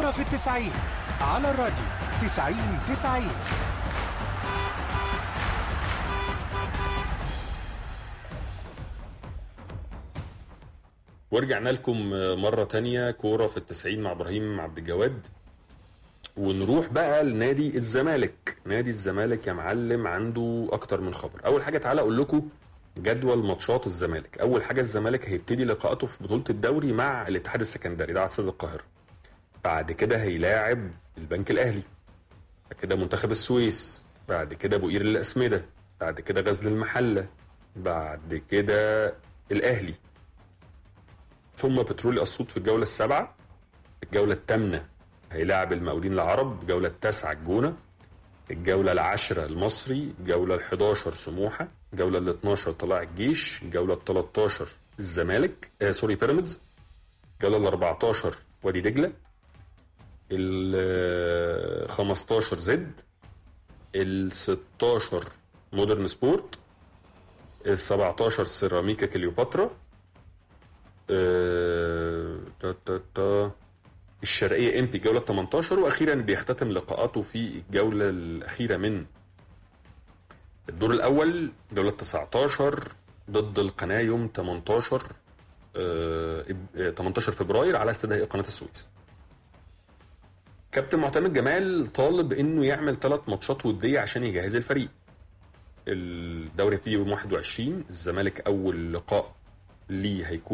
كورة في التسعين على الراديو تسعين تسعين ورجعنا لكم مرة تانية كورة في التسعين مع إبراهيم عبد الجواد ونروح بقى لنادي الزمالك نادي الزمالك يا معلم عنده أكتر من خبر أول حاجة تعالى أقول لكم جدول ماتشات الزمالك أول حاجة الزمالك هيبتدي لقاءاته في بطولة الدوري مع الاتحاد السكندري ده على استاد القاهرة بعد كده هيلاعب البنك الأهلي بعد كده منتخب السويس بعد كده أبو قير الأسمدة بعد كده غزل المحلة بعد كده الأهلي ثم بترول اسيوط في الجوله السابعه الجوله الثامنه هيلاعب المقاولين العرب الجوله التاسعه الجونه الجوله العاشره المصري الجوله ال11 سموحه الجوله ال12 طلائع الجيش الجوله ال13 الزمالك آه سوري بيراميدز الجوله ال14 وادي دجله ال15 زد ال16 مودرن سبورت ال17 سيراميكا كليوباترا آه، تا تا تا الشرقيه ام بي جوله 18 واخيرا بيختتم لقاءاته في الجوله الاخيره من الدور الاول جوله 19 ضد القناه يوم 18 آه، آه، 18 فبراير على استاد هيئه قناه السويس كابتن معتمد جمال طالب انه يعمل ثلاث ماتشات وديه عشان يجهز الفريق الدوري هيبتدي يوم 21 الزمالك اول لقاء ليه هيكون